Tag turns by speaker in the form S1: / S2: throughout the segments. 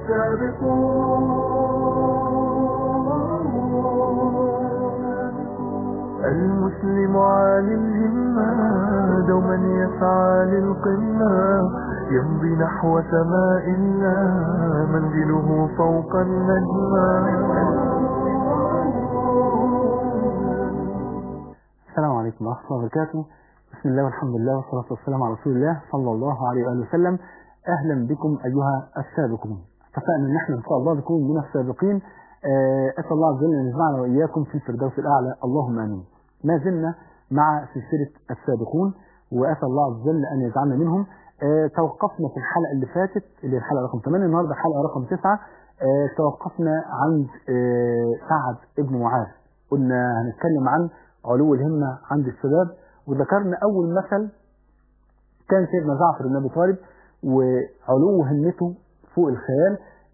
S1: السابقون المسلم عالي الهمة دوما يسعى للقمة يمضي نحو سماء الله منزله فوق النجمة
S2: السلام عليكم ورحمة الله وبركاته بسم الله والحمد لله والصلاة والسلام على رسول الله صلى الله عليه وآله وسلم أهلا بكم أيها السابقون اتفقنا أن احنا إن شاء الله نكون من السابقين آه، أسأل الله عز وجل أن يجمعنا وإياكم في الفردوس الأعلى اللهم آمين ما زلنا مع سلسلة السابقون وأسأل الله عز وجل أن يجعلنا منهم آه، توقفنا في الحلقة اللي فاتت اللي هي الحلقة رقم 8 النهاردة الحلقة رقم 9 آه، توقفنا عند آه، سعد ابن معاذ قلنا هنتكلم عن علو الهمة عند الشباب وذكرنا أول مثل كان سيدنا جعفر بن أبي طالب وعلو همته فوق الخيال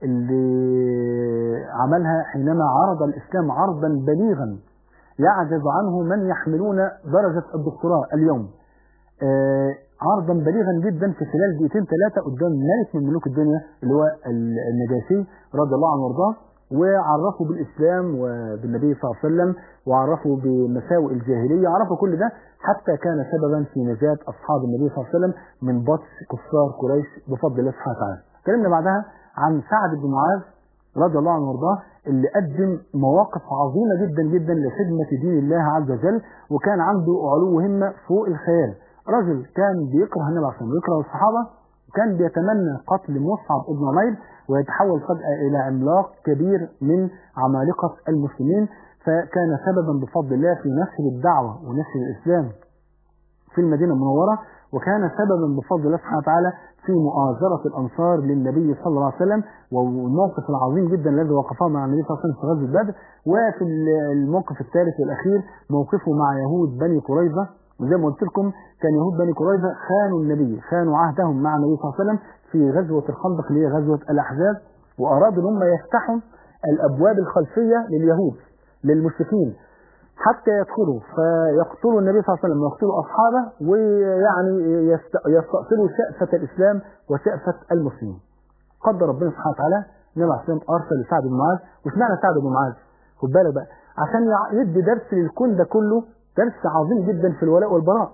S2: اللي عملها حينما عرض الإسلام عرضا بليغا يعجز عنه من يحملون درجة الدكتوراه اليوم آه، عرضا بليغا جدا في خلال دقيقتين ثلاثة قدام ملك من ملوك الدنيا اللي هو النجاشي رضي الله عنه وارضاه وعرفوا بالإسلام وبالنبي صلى الله عليه وسلم وعرفوا بمساوئ الجاهلية عرفوا كل ده حتى كان سببا في نجاة أصحاب النبي صلى الله عليه وسلم من بطش كفار قريش بفضل الله سبحانه وتعالى اتكلمنا بعدها عن سعد بن معاذ رضي الله عنه وارضاه اللي قدم مواقف عظيمة جدا جدا لخدمة دين الله عز وجل وكان عنده علو همة فوق الخيال رجل كان بيكره النبي عليه الصلاة والسلام ويكره الصحابة وكان بيتمنى قتل مصعب ابن عمير ويتحول فجأة إلى عملاق كبير من عمالقة المسلمين فكان سببا بفضل الله في نشر الدعوة ونشر الإسلام في المدينة المنورة وكان سببا بفضل الله سبحانه وتعالى في مؤازرة الأنصار للنبي صلى الله عليه وسلم والموقف العظيم جدا الذي وقفه مع النبي صلى الله عليه وسلم في غزوة بدر وفي الموقف الثالث والأخير موقفه مع يهود بني قريظة وزي ما قلت لكم كان يهود بني قريظة خانوا النبي خانوا عهدهم مع النبي صلى الله عليه وسلم في غزوة الخندق اللي هي غزوة الأحزاب وأرادوا أن هم يفتحوا الأبواب الخلفية لليهود للمشركين حتى يدخلوا فيقتلوا النبي صلى الله عليه وسلم ويقتلوا أصحابه ويعني يست- يستأصلوا شأفة الإسلام وشأفة المسلمين قدر ربنا سبحانه وتعالى النبي عليه الصلاة والسلام أرسل لسعد بن معاذ واشمعنى سعد بن معاذ خد بالك بقى عشان يع- يدي درس للكون ده كله درس عظيم جدا في الولاء والبراء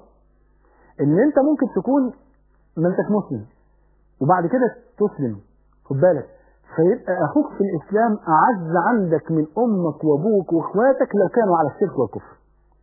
S2: ان انت ممكن تكون ما انتش مسلم وبعد كده تسلم خد بالك فيبقى اخوك في الاسلام اعز عندك من امك وابوك واخواتك لو كانوا على الشرك والكفر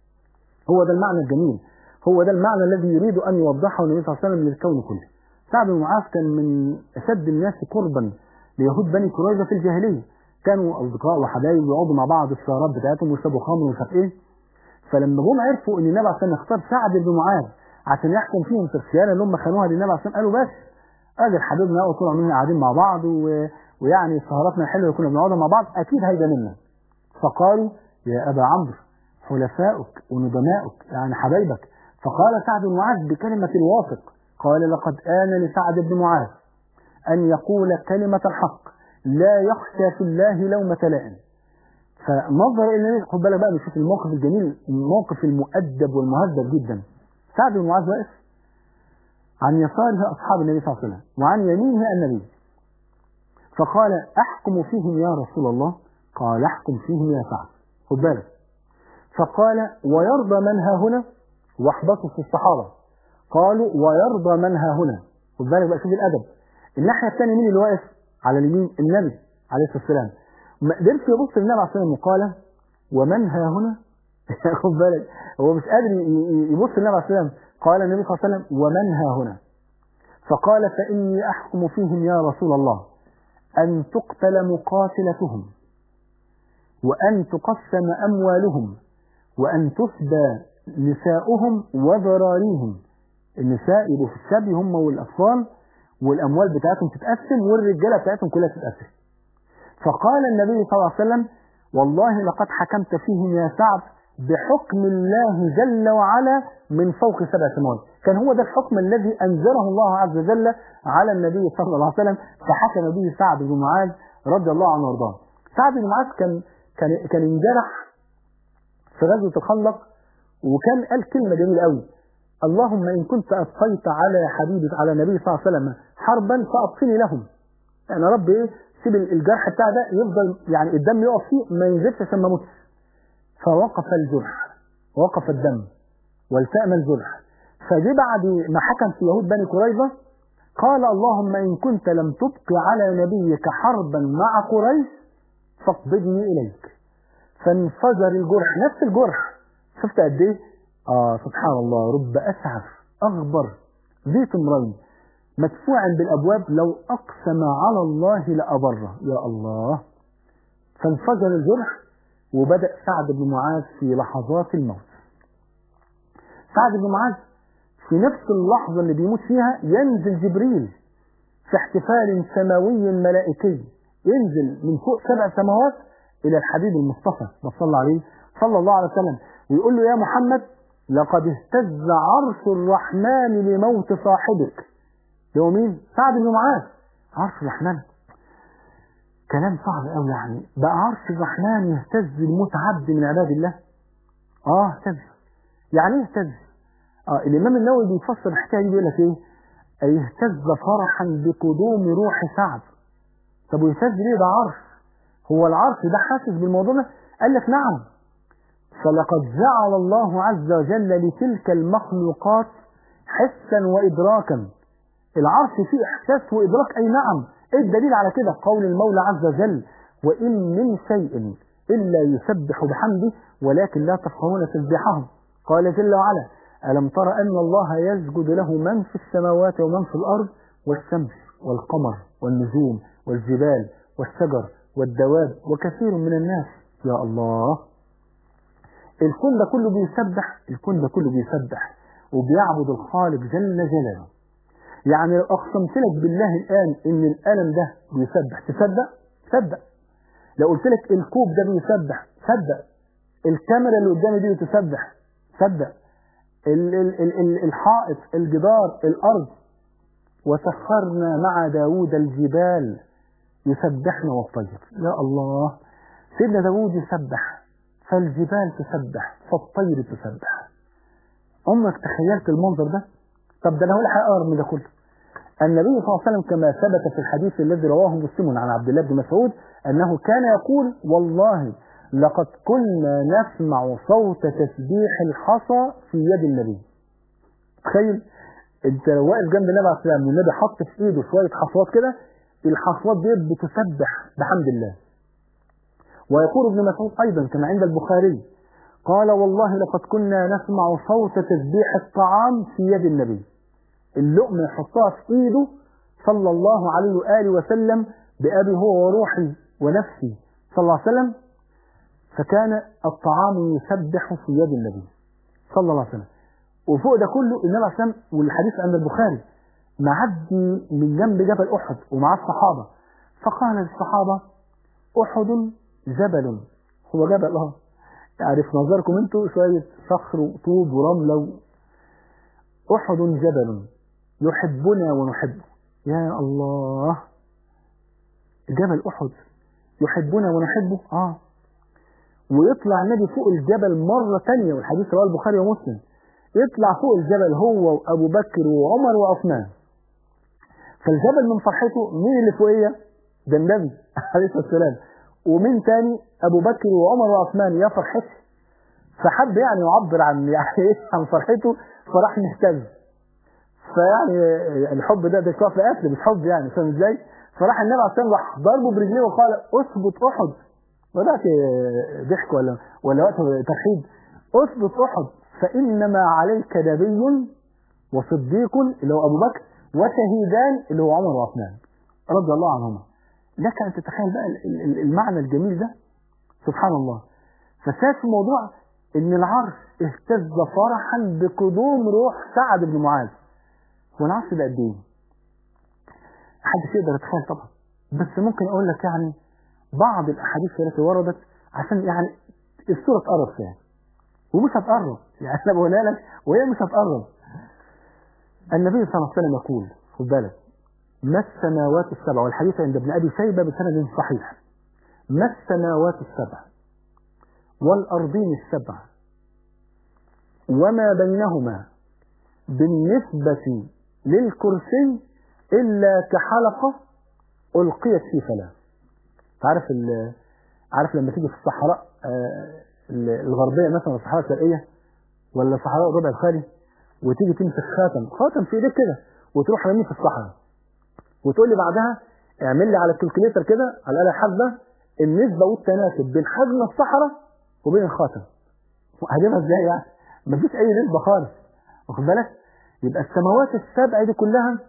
S2: هو ده المعنى الجميل هو ده المعنى الذي يريد ان يوضحه النبي صلى الله عليه وسلم للكون كله سعد بن معاذ كان من اشد الناس قربا ليهود بني قريظه في الجاهليه كانوا اصدقاء وحبايب يقعدوا مع بعض السهرات بتاعتهم ويشربوا خمر ومش عارف ايه فلما جم عرفوا ان النبي عليه الصلاه والسلام اختار سعد بن معاذ عشان يحكم فيهم في الخيانه اللي هم خانوها للنبي عليه الصلاه والسلام قالوا بس قادر حبيبنا قوي طول عمرنا قاعدين مع بعض و... ويعني سهراتنا الحلوه اللي كنا بنقعدها مع بعض اكيد هيبقى منا فقالوا يا ابا عمرو حلفاؤك وندماؤك يعني حبايبك فقال سعد بن معاذ بكلمه الواثق قال لقد آن لسعد بن معاذ أن يقول كلمة الحق لا يخشى في الله لومة لائم فنظر الى النبي خد بالك بقى نشوف الموقف الجميل الموقف المؤدب والمهذب جدا سعد بن معاذ واقف عن يساره اصحاب النبي صلى الله عليه وسلم وعن يمينه النبي فقال احكم فيهم يا رسول الله قال احكم فيهم يا سعد خد بالك فقال ويرضى من ها هنا واحبطوا في الصحابه قالوا ويرضى من ها هنا خد بالك بقى شوف الادب الناحيه الثانيه مين اللي واقف على اليمين النبي عليه الصلاه والسلام ما قدرش يبص للنبي عليه الصلاه والسلام وقال ومن ها هنا خد بالك هو مش قادر ي- ي- يبص للنبي عليه الصلاه والسلام قال النبي صلى الله عليه وسلم ومن ها هنا فقال فاني احكم فيهم يا رسول الله ان تقتل مقاتلتهم وان تقسم اموالهم وان تفدى نساؤهم وذراريهم النساء يبقوا في السبي هم والاطفال والاموال بتاعتهم تتقسم والرجاله بتاعتهم كلها تتقسم فقال النبي صلى الله عليه وسلم والله لقد حكمت فيهم يا سعد بحكم الله جل وعلا من فوق سبع سماوات كان هو ده الحكم الذي أنزله الله عز وجل على النبي صلى الله عليه وسلم فحكم به سعد بن معاذ رضي الله عنه وارضاه سعد بن معاذ كان كان كان انجرح في غزوة الخندق وكان قال كلمة جميلة قوي اللهم إن كنت أبقيت على حبيبك على النبي صلى الله عليه وسلم حربا فأبقني لهم يعني يا رب إيه سيب الجرح بتاع ده يفضل يعني الدم يقف فيه ما ينزلش عشان ما يموتش فوقف الجرح وقف الدم والتأم الجرح فجي بعد ما حكم في يهود بني قريظة قال اللهم إن كنت لم تبق على نبيك حربا مع قريش فاقبضني إليك فانفجر الجرح نفس الجرح شفت قد ايه اه سبحان الله رب اسعف اغبر ذي تمرين مدفوع بالابواب لو اقسم على الله لابره يا الله فانفجر الجرح وبدا سعد بن معاذ في لحظات الموت سعد بن معاذ في نفس اللحظه اللي بيموت فيها ينزل جبريل في احتفال سماوي ملائكي ينزل من فوق سبع سماوات الى الحبيب المصطفى صلى عليه صلى الله عليه وسلم ويقول له يا محمد لقد اهتز عرش الرحمن لموت صاحبك هو مين سعد بن معاذ عرش الرحمن كلام صعب قوي يعني بقى عرش الرحمن يهتز لموت عبد من عباد الله اه اهتز يعني ايه اهتز اه الامام النووي بيفسر الحكايه دي بيقول لك ايه اي اهتز فرحا بقدوم روح سعد طب ويهتز ليه ده عرش هو العرش ده حاسس بالموضوع ده قال لك نعم فلقد جعل الله عز وجل لتلك المخلوقات حسا وإدراكا العرش فيه إحساس وإدراك أي نعم إيه الدليل على كده قول المولى عز وجل وإن من شيء إلا يسبح بحمده ولكن لا تفقهون تسبيحهم قال جل وعلا ألم تر أن الله يسجد له من في السماوات ومن في الأرض والشمس والقمر والنجوم والجبال والشجر والدواب وكثير من الناس يا الله الكون ده كله بيسبح الكون ده كله بيسبح وبيعبد الخالق جل جلاله يعني لو اقسمت لك بالله الان ان القلم ده بيسبح تصدق صدق لو قلت لك الكوب ده بيسبح صدق الكاميرا اللي قدامي دي بتسبح صدق ال ال ال ال الحائط الجدار الارض وسخرنا مع داود الجبال يسبحنا والطير يا الله سيدنا داود يسبح فالجبال تسبح فالطير تسبح عمرك تخيلت المنظر ده طب ده انا هقول حاجه اقرب من ده كله النبي صلى الله عليه وسلم كما ثبت في الحديث الذي رواه مسلم عن عبد الله بن مسعود انه كان يقول والله لقد كنا نسمع صوت تسبيح الحصى في يد النبي تخيل انت لو واقف جنب النبي عليه السلام والنبي حط في ايده شويه حصوات كده الحصوات دي بتسبح بحمد الله ويقول ابن مسعود أيضا كما عند البخاري قال والله لقد كنا نسمع صوت تسبيح الطعام في يد النبي اللقمة يحطها في إيده صلى الله عليه وآله وسلم بأبي هو وروحي ونفسي صلى الله عليه وسلم فكان الطعام يسبح في يد النبي صلى الله عليه وسلم وفوق ده كله النبي عليه السلام والحديث عند البخاري معدي من جنب جبل أحد ومعاه الصحابة فقال للصحابة أحد جبل هو جبل اه يعني في نظركم انتوا شوية صخر وطوب ورملة أحد جبل يحبنا ونحبه يا الله جبل أحد يحبنا ونحبه اه ويطلع النبي فوق الجبل مرة تانية والحديث رواه البخاري ومسلم يطلع فوق الجبل هو وأبو بكر وعمر وعثمان فالجبل من فرحته مين اللي فوقيه؟ ده النبي عليه الصلاة والسلام ومين تاني ابو بكر وعمر وعثمان يا فرحتي فحب يعني يعبر عن يعني ايه عن فرحته فراح مهتز فيعني الحب ده ده شويه في الاكل مش حب يعني فاهم ازاي؟ فراح النبي عليه الصلاه راح ضربه برجليه وقال اثبت احد وده ضحك ولا ولا وقت ترحيب اثبت احد فانما عليك نبي وصديق اللي هو ابو بكر وشهيدان اللي هو عمر وعثمان رضي الله عنهما لك أن تتخيل بقى المعنى الجميل ده سبحان الله فساد في موضوع ان العرش اهتز فرحا بقدوم روح سعد بن معاذ والعرش ده قد ايه محدش يقدر يتخيل طبعا بس ممكن اقول لك يعني بعض الاحاديث التي وردت عشان يعني الصوره تقرب فيها ومش هتقرب يعني انا بقولها لك وهي مش هتقرب النبي صلى الله عليه وسلم يقول خد بالك ما السماوات السبع والحديث عند ابن أبي شيبة بسند صحيح ما السماوات السبع والأرضين السبع وما بينهما بالنسبة للكرسي إلا كحلقة ألقيت في فلاة عارف ال- عارف لما تيجي في الصحراء آه، ال- الغربيه مثلا الصحراء الشرقيه ولا صحراء الربع الخالي وتيجي تمسك خاتم خاتم في ايديك كده وتروح رميه في الصحراء وتقول لي بعدها اعمل لي على الكالكوليتر كده على الاله الحاسبه النسبه والتناسب بين حجم الصحراء وبين الخاتم هجيبها ازاي يعني مفيش اي نسبه خالص واخد بالك يبقى السماوات السبع دي كلها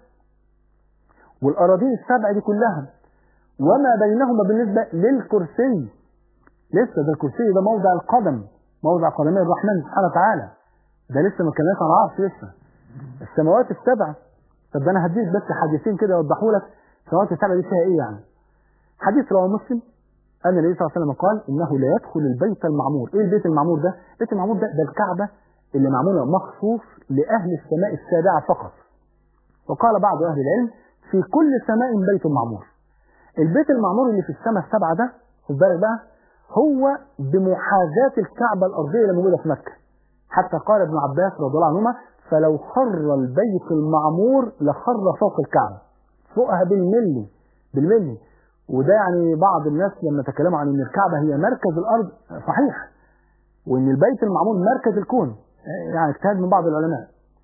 S2: والاراضين السبع دي كلها وما بينهما بالنسبه للكرسي لسه ده الكرسي ده موضع القدم موضع قدمي الرحمن سبحانه وتعالى ده لسه ما اتكلمناش عن العرش لسه السماوات السبع طب ده انا هديك بس حديثين كده يوضحوا لك السماوات السبع دي فيها ايه يعني حديث رواه مسلم أن النبي صلى الله عليه وسلم قال إنه لا يدخل البيت المعمور إيه البيت المعمور ده البيت المعمور ده ده الكعبة اللي معمولة مخصوص لأهل السماء السابعة فقط وقال بعض أهل العلم في كل سماء بيت معمور البيت المعمور اللي في السماء السبعة ده خد بالك بقى هو بمحاذاة الكعبة الأرضية اللي موجودة في مكة حتى قال ابن عباس رضي الله عنهما فلو خر البيت المعمور لخر فوق الكعبة فوقها بالملي بالملي وده يعني بعض الناس لما تكلموا عن ان الكعبة هي مركز الارض صحيح وان البيت المعمور مركز الكون يعني اجتهاد من بعض العلماء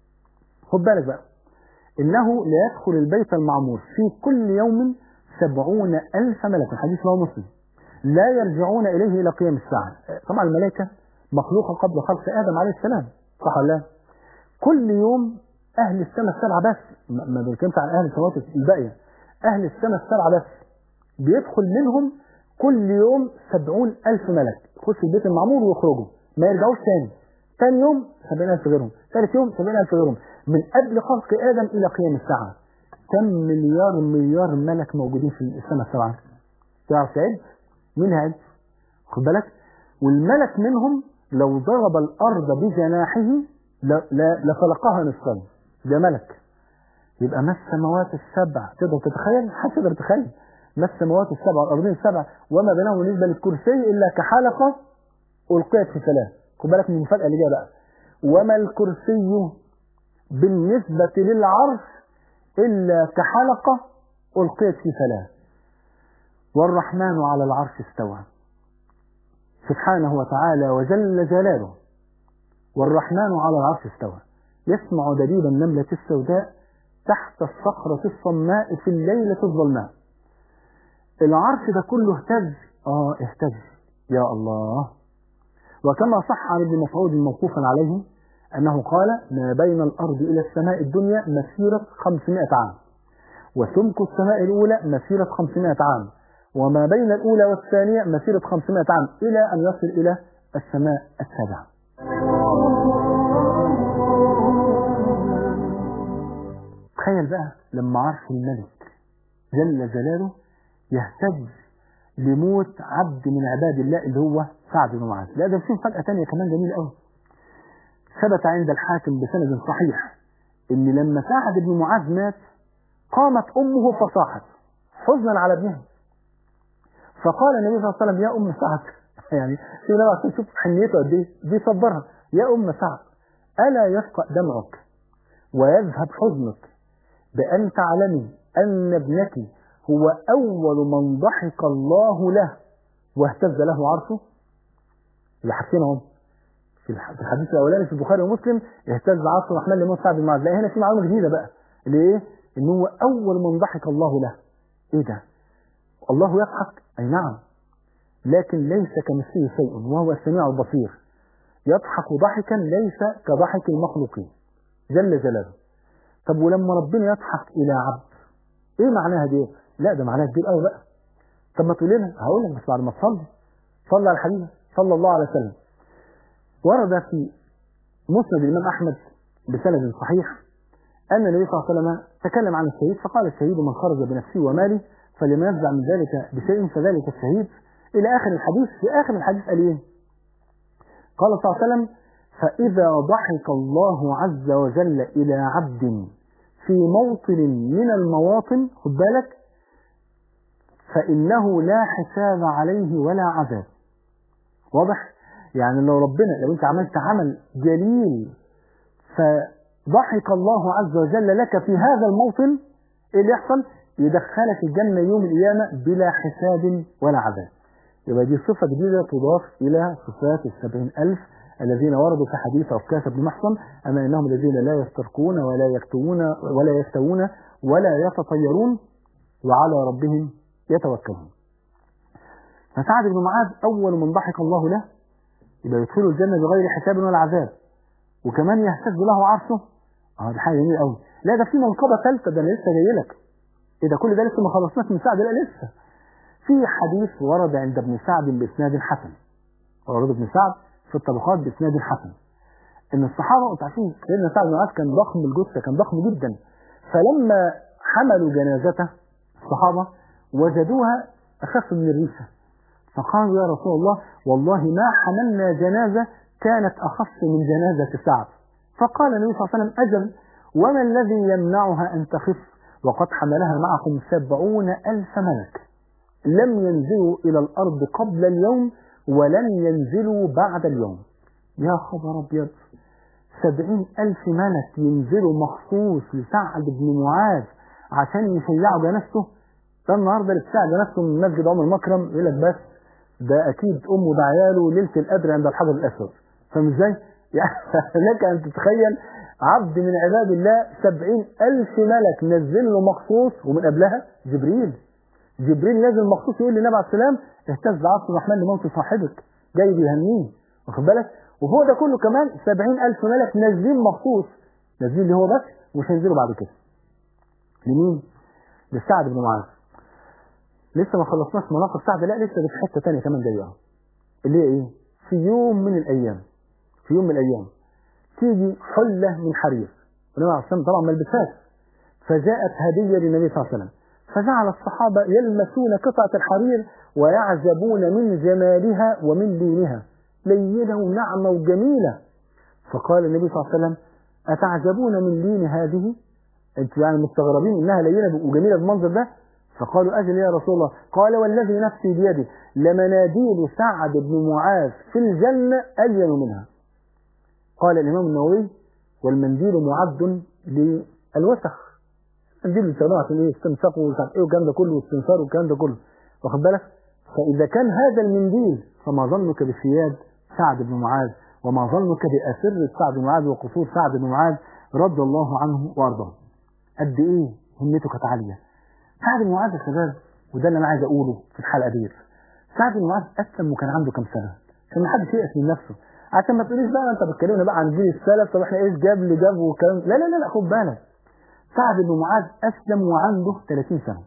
S2: خد بالك بقى انه لا يدخل البيت المعمور في كل يوم سبعون الف ملك الحديث رواه مسلم لا يرجعون اليه الى قيام الساعه طبعا الملائكه مخلوقه قبل خلق ادم عليه السلام صح ولا لا كل يوم اهل السماء السبعه بس ما ما بنتكلمش عن اهل السماوات الباقيه اهل السماء السبعه بس بيدخل منهم كل يوم سبعون ألف ملك يخش البيت المعمور ويخرجوا ما يرجعوش تاني تاني يوم سبعين ألف غيرهم ثالث يوم سبعين ألف غيرهم من قبل خلق آدم إلى قيام الساعة كم مليار مليار ملك موجودين في السماء السبعة تعرف تعد مين هيعد خد بالك والملك منهم لو ضرب الأرض بجناحه ل- ل- لفلقها نصفين ده ملك يبقى ما السماوات السبع تقدر تتخيل حد يقدر يتخيل ما السماوات السبع والأرضين السبع وما بينهم بالنسبة للكرسي إلا كحلقة ألقيت في فلاة خد بالك من المفاجأة اللي جاية بقى وما الكرسي بالنسبة للعرش إلا كحلقة ألقيت في فلاة والرحمن على العرش استوى سبحانه وتعالى وجل جلاله والرحمن على العرش استوى يسمع دبيب النملة السوداء تحت الصخرة الصماء في الليلة الظلماء العرش ده كله اهتز اه اهتز يا الله وكما صح عن ابن مسعود موقوفا عليه أنه قال ما بين الأرض إلى السماء الدنيا مسيرة 500 عام وسمك السماء الأولى مسيرة 500 عام وما بين الأولى والثانية مسيرة 500 عام إلى أن يصل إلى السماء السابعة تخيل بقى لما عرش الملك جل جلاله يهتز لموت عبد من عباد الله اللي هو سعد بن معاذ لا ده في فجأة تانية كمان جميل قوي ثبت عند الحاكم بسند صحيح ان لما سعد بن معاذ مات قامت امه فصاحت حزنا على ابنها فقال النبي صلى الله عليه وسلم يا ام سعد يعني في نوع عشان شوف حنيته قد ايه بيصبرها يا ام سعد الا يفقأ دمعك ويذهب حزنك بأن تعلمي أن ابنك هو أول من ضحك الله له واهتز له عرشه اللي حكيناهم في الح- في الحديث الأولاني في البخاري ومسلم اهتز عرش الرحمن لموت سعد بن معاذ لا هنا في معلومة جديدة بقى اللي إيه؟ إن هو أول من ضحك الله له إيه ده؟ الله يضحك أي نعم لكن ليس كمثله شيء وهو السميع البصير يضحك ضحكا ليس كضحك المخلوقين جل جلاله طب ولما ربنا يضحك إلى عبد إيه معناها دي؟ لا ده معناها كبير قوي بقى طب ما تقول لنا هقول لك بس بعد ما تصلي صلى على الحبيب صلى الله عليه وسلم ورد في مسند الإمام أحمد بسند صحيح أن النبي صلى الله عليه وسلم تكلم عن الشهيد فقال الشهيد من خرج بنفسه وماله فلما يفزع من ذلك بشيء فذلك الشهيد إلى آخر الحديث في آخر الحديث قال إيه؟ قال صلى الله عليه وسلم فإذا ضحك الله عز وجل إلى عبد في موطن من المواطن خد بالك فإنه لا حساب عليه ولا عذاب واضح يعني لو ربنا لو انت عملت عمل جليل فضحك الله عز وجل لك في هذا الموطن ايه اللي يحصل يدخلك الجنة يوم القيامة بلا حساب ولا عذاب يبقى دي صفة جديدة تضاف إلى صفات السبعين ألف الذين وردوا في حديث عكاشة بن محصن أما إنهم الذين لا يسترقون ولا يكتوون ولا يستوون ولا يتطيرون وعلى ربهم يتوكلون فسعد بن معاذ أول من ضحك الله له يبقى يدخله الجنة بغير حساب ولا عذاب وكمان يهتز له عرشه اه دي حاجة جميلة قوي لا ده في منقبة ثالثة ده أنا لسه جاي لك إيه ده كل ده لسه ما خلصناش من سعد لا لسه في حديث ورد عند ابن سعد بإسناد حسن ورد ابن سعد في الطبقات بإسناد حسن إن الصحابة أنتوا عارفين سيدنا سعد بن معاذ كان ضخم الجثة كان ضخم جدا فلما حملوا جنازته الصحابة وجدوها أخف من الريشة فقالوا يا رسول الله والله ما حملنا جنازة كانت أخف من جنازة سعد فقال النبي صلى الله عليه وسلم أجل وما الذي يمنعها أن تخف وقد حملها معكم سبعون ألف ملك لم ينزلوا إلى الأرض قبل اليوم ولن ينزلوا بعد اليوم يا خبر أبيض سبعين ألف ملك ينزلوا مخصوص لسعد بن معاذ عشان يشيعوا جنازته ده النهارده اللي بتاع جنازته من مسجد عمر مكرم يقول لك بس ده أكيد أمه ده عياله ليلة القدر عند الحجر الأسود فاهم ازاي؟ يعني لك أن تتخيل عبد من عباد الله سبعين ألف ملك نزل له مخصوص ومن قبلها جبريل جبريل نازل مخصوص يقول للنبي عليه السلام اهتز عرش الرحمن لموت صاحبك جاي بيهنيه واخد بالك وفوق ده كله كمان سبعين ألف ملك نازلين مخصوص نازلين اللي هو بس ومش هينزلوا بعد كده لمين؟ لسعد بن معاذ لسه ما خلصناش مناقب سعد لا لسه ده في حته ثانيه كمان جايه اهو اللي هي ايه؟ في يوم من الايام في يوم من الايام تيجي حله من حرير النبي عليه الصلاه طبعا ما لبسهاش فجاءت هديه للنبي صلى الله عليه وسلم فجعل الصحابه يلمسون قطعه الحرير ويعجبون من جمالها ومن لينها لينه وناعمه وجميله فقال النبي صلى الله عليه وسلم اتعجبون من لين هذه انتوا يعني مستغربين انها لينه وجميله بالمنظر ده فقالوا أجل يا رسول الله قال والذي نفسي بيده لمناديل سعد بن معاذ في الجنة ألين منها قال الإمام النووي والمنديل معد للوسخ المنديل بيستخدمه عشان ايه استنساق ومش عارف ايه والكلام ده كله واستنثار والكلام ده كله واخد بالك فإذا كان هذا المنديل فما ظنك بثياب سعد بن معاذ وما ظنك بأسرة سعد بن معاذ وقصور سعد بن معاذ رضي الله عنه وأرضاه قد إيه همته كانت عالية سعد بن معاذ يا شباب وده اللي انا عايز اقوله في الحلقه ديت سعد بن معاذ اسلم وكان عنده كام سنه عشان ما حدش ييأس من نفسه عشان ما تقوليش بقى انت بتكلمنا بقى عن جيل السلف طب احنا ايش جاب اللي جاب والكلام لا لا لا لا خد بالك سعد بن معاذ اسلم وعنده 30 سنه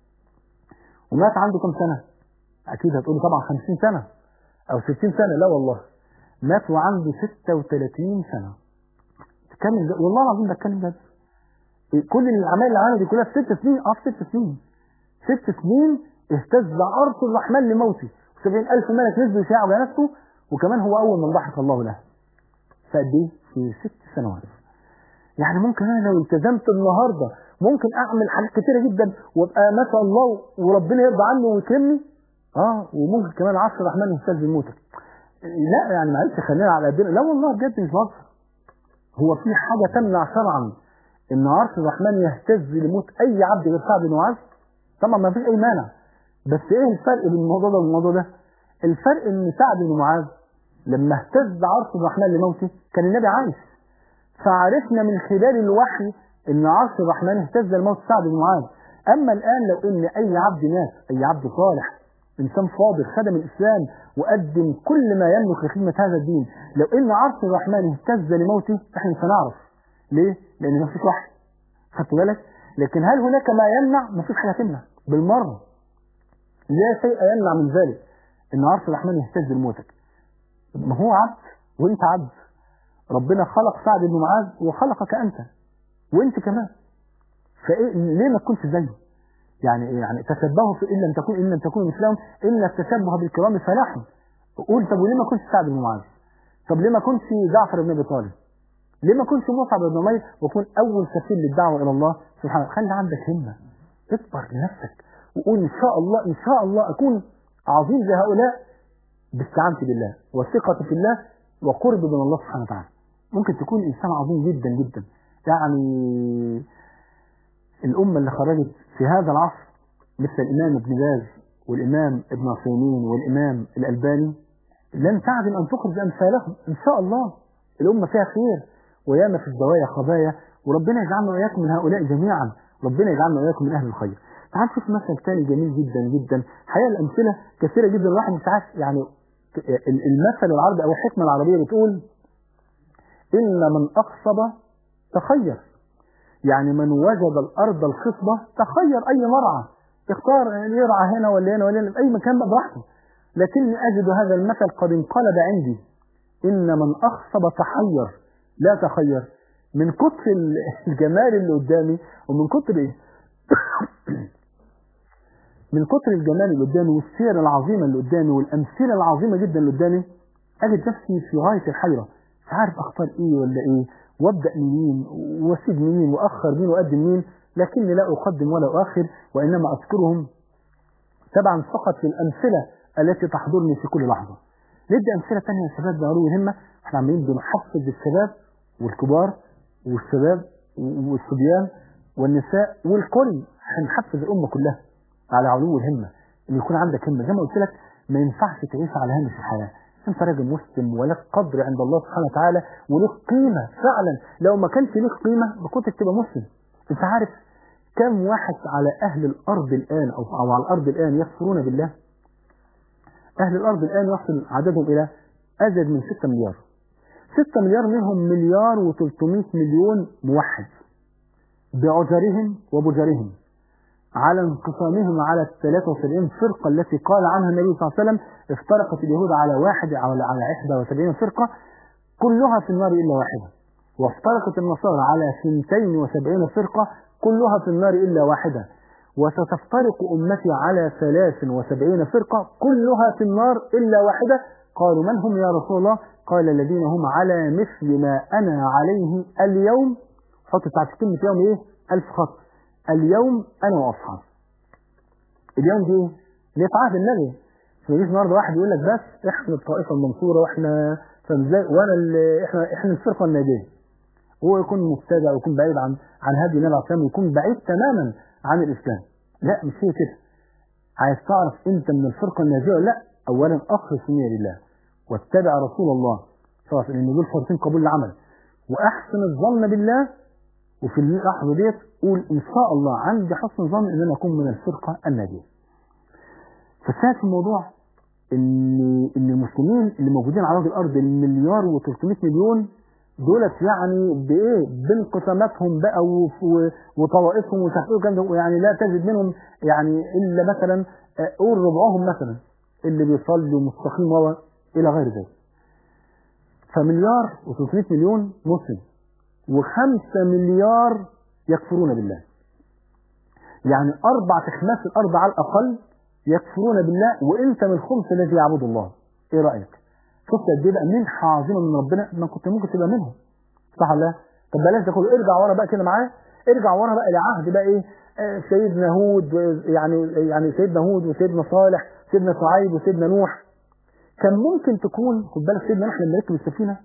S2: ومات عنده كام سنه اكيد هتقولي طبعا 50 سنه او 60 سنه لا والله مات وعنده 36 سنه تكمل والله العظيم بتكلم بس كل الاعمال اللي عملها دي كلها في ست سنين اه في ست سنين ست سنين اهتز عرش الرحمن لموته وسبعين ألف ملك نزلوا يشاعوا جنازته وكمان هو أول من ضحك الله له فقد ايه؟ في ست سنوات يعني ممكن أنا لو التزمت النهاردة ممكن أعمل حاجات كتيرة جدا وأبقى ما شاء الله وربنا يرضى عني ويكرمني اه وممكن كمان عرش الرحمن يهتز بموتك لا يعني معلش خلينا على قدنا لا والله بجد مش بهزر هو في حاجة تمنع شرعا ان عرش الرحمن يهتز لموت اي عبد غير سعد بن معاذ طبعا ما فيش اي مانع بس ايه الفرق بين الموضوع ده والموضوع ده الفرق ان سعد بن معاذ لما اهتز عرش الرحمن لموته كان النبي عايش فعرفنا من خلال الوحي ان عرش الرحمن اهتز لموت سعد بن معاذ اما الان لو ان اي عبد مات اي عبد صالح انسان فاضل خدم الاسلام وقدم كل ما يملك لخدمه هذا الدين لو ان عرش الرحمن اهتز لموته احنا مش هنعرف ليه؟ لأن ما فيش وحي خدت بالك؟ لكن هل هناك ما يمنع؟ ما فيش حاجة تمنع بالمرة لا شيء يمنع من ذلك إن عرش الرحمن يهتز لموتك ما هو عبد وأنت عبد ربنا خلق سعد بن معاذ وخلقك أنت وأنت كمان فإيه ليه ما تكونش زيه؟ يعني إيه؟ يعني تشبهوا في إن لم تكون إن لم تكونوا مثلهم إن التشبه بالكرام فلاح قول طب وليه ما كنتش سعد بن معاذ؟ طب ليه ما كنتش جعفر بن أبي طالب؟ ليه ما كنتش مصعب بن عمير وكون اول سفير للدعوه الى الله سبحانه خلي عندك همه اكبر لنفسك وقول ان شاء الله ان شاء الله اكون عظيم زي هؤلاء باستعانتي بالله وثقتي في الله وقرب من الله سبحانه وتعالى ممكن تكون انسان عظيم جدا جدا يعني الامه اللي خرجت في هذا العصر مثل الإمام ابن باز والإمام ابن عثيمين والإمام الألباني لن تعدم أن تخرج أمثالهم إن شاء الله الأمة فيها خير وياما في الزوايا خبايا وربنا يجعلنا وإياكم من هؤلاء جميعا ربنا يجعلنا وإياكم من أهل الخير تعال شوف مثل ثاني جميل جدا جدا حقيقة الأمثلة كثيرة جدا الواحد مش عارف يعني المثل العربي أو الحكمة العربية بتقول إن من أقصد تخير يعني من وجد الأرض الخصبة تخير أي مرعى اختار يرعى هنا ولا هنا ولا هنا في أي مكان بقى براحته لكني أجد هذا المثل قد انقلب عندي إن من أخصب تحير لا تخير من كتر الجمال اللي قدامي ومن كتر إيه؟ من كتر الجمال اللي قدامي والسير العظيمة اللي قدامي والأمثلة العظيمة جدا اللي قدامي أجد نفسي في غاية الحيرة مش عارف أختار إيه ولا إيه وابدأ منين واسيب منين وأخر مين وأقدم مين لكني لا أقدم ولا أؤخر وإنما أذكرهم طبعا فقط في الأمثلة التي تحضرني في كل لحظة ندي أمثلة تانية يا شباب ضروري مهمة احنا عمالين بنحفز الشباب والكبار والشباب والصبيان والنساء والكل هنحفز الأمة كلها على علو الهمة إن يكون عندك همة زي ما قلت لك ما ينفعش تعيش على هامش الحياة انت راجل مسلم ولك قدر عند الله سبحانه وتعالى ولك قيمة فعلا لو ما كانش ليك قيمة ما كنتش تبقى مسلم انت عارف كم واحد على أهل الأرض الآن أو, أو على الأرض الآن يكفرون بالله أهل الأرض الآن يصل عددهم إلى أزيد من 6 مليار 6 مليار منهم مليار و300 مليون موحد بعجرهم وبجرهم على انقسامهم على ال 73 فرقة التي قال عنها النبي صلى الله عليه وسلم افترقت اليهود على واحد على على 71 فرقة كلها في النار إلا واحدة وافترقت النصارى على 72 فرقة كلها في النار إلا واحدة وستفترق أمتي على 73 فرقة كلها في النار إلا واحدة قالوا من هم يا رسول الله قال الذين هم على مثل ما أنا عليه اليوم حط تحت كلمة يوم إيه ألف خط اليوم أنا وأصحابي اليوم دي إيه؟ ليه في عهد النبي ما يجيش النهارده واحد يقول لك بس احنا الطائفة المنصورة واحنا فاهم ازاي وانا اللي احنا احنا الفرقة الناجية هو يكون مبتدع ويكون بعيد عن عن هدي النبي عليه الصلاه ويكون بعيد تماما عن الاسلام لا مش هي كده عايز تعرف انت من الفرقه الناجيه ولا لا اولا اخلص النيه لله واتبع رسول الله صلى الله عليه وسلم دول شرطين قبول العمل واحسن الظن بالله وفي اللحظه ديت قول ان شاء الله عندي حسن ظن ان انا اكون من الفرقه الناجيه فالشاهد في الموضوع ان ان المسلمين اللي موجودين على وجه الارض المليار و300 مليون دولت يعني بايه بانقساماتهم بقى وطوائفهم ومش عارف ايه يعني لا تجد منهم يعني الا مثلا قول ربعهم مثلا اللي بيصلي ومستقيم و الى غير ذلك فمليار و300 مليون مسلم وخمسة مليار يكفرون بالله يعني أربع أخماس الأرض على الأقل يكفرون بالله وأنت من الخمس الذي يعبد الله إيه رأيك؟ شفت قد ايه بقى منحة عظيمة من ربنا ما كنت ممكن تبقى منهم صح ولا طب بلاش ده كله ارجع ورا بقى كده معايا ارجع ورا بقى لعهد بقى ايه آه سيدنا هود يعني يعني سيدنا هود وسيدنا صالح سيدنا شعيب وسيدنا نوح كان ممكن تكون خد بالك سيدنا نوح لما ركب السفينه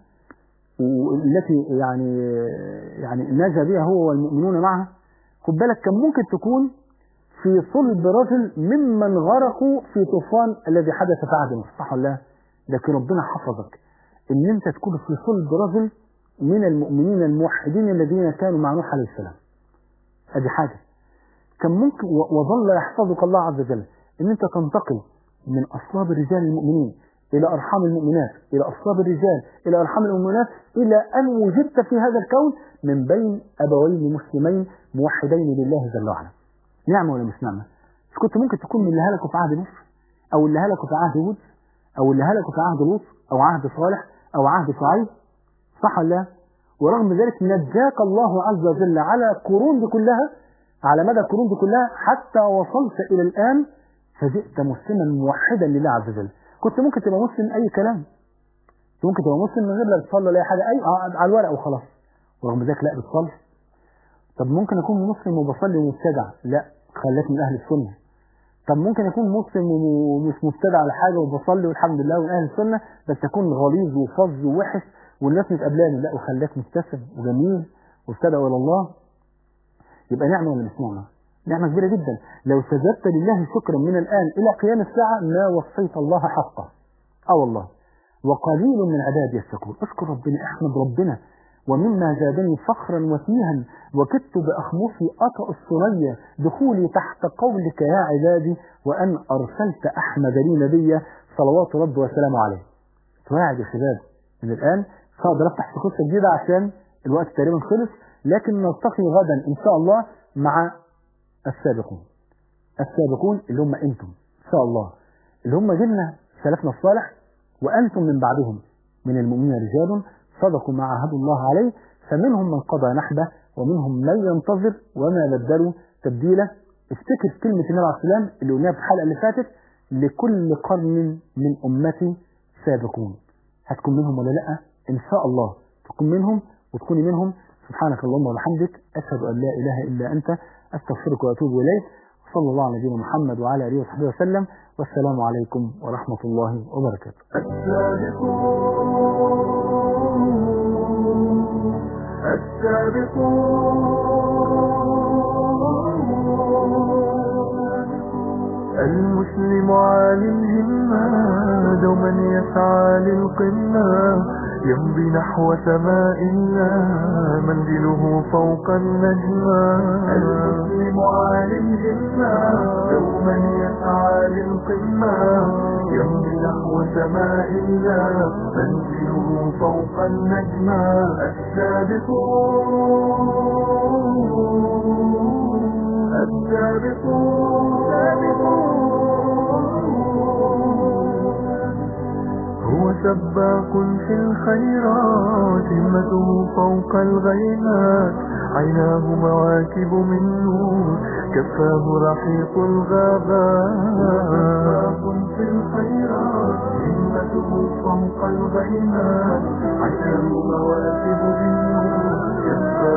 S2: والتي يعني يعني نجا بها هو والمؤمنون معها خد بالك كان ممكن تكون في صلب رجل ممن غرقوا في طوفان الذي حدث في عهد نوح صح ولا لا؟ لكن ربنا حفظك ان انت تكون في صلب رجل من المؤمنين الموحدين الذين كانوا مع نوح عليه السلام ادي حاجه كان ممكن وظل يحفظك الله عز وجل ان انت تنتقل من اصلاب الرجال المؤمنين الى ارحام المؤمنات الى اصلاب الرجال الى ارحام المؤمنات الى ان وجدت في هذا الكون من بين ابوين مسلمين موحدين لله جل وعلا نعمه ولا مش نعمه مش كنت ممكن تكون من اللي هلكوا في عهد نوح او اللي هلكوا في عهد هود او اللي هلكوا في عهد لوط او عهد صالح او عهد شعيب صح ولا لا ورغم ذلك نجاك الله عز وجل على قرون دي كلها على مدى القرون دي كلها حتى وصلت الى الان فجئت مسلما موحدا لله عز وجل كنت ممكن تبقى مسلم اي كلام ممكن تبقى مسلم من غير لا تصلي ولا اي حاجه اي على الورق وخلاص ورغم ذلك لا بتصلي طب ممكن اكون مسلم وبصلي ومبتدع لا خلاك من اهل السنه طب ممكن اكون مسلم ومش مبتدع على حاجه وبصلي والحمد لله ومن اهل السنه بس تكون غليظ وفظ ووحش والناس مش قبلاني لا وخلاك مبتسم وجميل وابتدع الى الله يبقى نعمه ولا مش نعمه؟ نعمة كبيرة جدا لو سجدت لله شكرا من الآن إلى قيام الساعة ما وصيت الله حقه اه والله وقليل من عبادي الشكور اشكر ربنا احمد ربنا ومما زادني فخرا وفيها وكدت بأخمصي أطأ الثريا دخولي تحت قولك يا عبادي وأن أرسلت أحمد لي نبيا صلوات ربي وسلامه عليه فواعد يا شباب من الآن فأقدر أفتح في قصة جديدة عشان الوقت تقريبا خلص لكن نلتقي غدا إن شاء الله مع السابقون السابقون اللي هم أنتم إن شاء الله اللي هم جيلنا سلفنا الصالح وأنتم من بعدهم من المؤمنين رجال صدقوا ما عهدوا الله عليه فمنهم من قضى نحبه ومنهم من ينتظر وما بدلوا تبديلا افتكر كلمة النبي عليه السلام اللي قلناها في الحلقة اللي فاتت لكل قرن من أمتي سابقون هتكون منهم ولا لا إن شاء الله تكون منهم وتكوني منهم سبحانك اللهم وبحمدك أشهد أن لا إله إلا أنت أستغفرك وأتوب إليك صلى الله على نبينا محمد وعلى آله وصحبه وسلم والسلام عليكم ورحمة الله وبركاته
S1: السابقون السابقون المسلم عالي الهمة دوما يسعى للقمة يمضي نحو سماء الله منزله فوق النجمة المسلم عالي الهمة دوما يسعى للقمة يمضي نحو سماء الله منزله فوق النجمة السابقون هو سباق في الخيرات همته فوق الغيمات عيناه مواكب من نور كفاه رحيق الغابات سباق في الخيرات همته فوق الغيمات عيناه مواكب من نور كفاه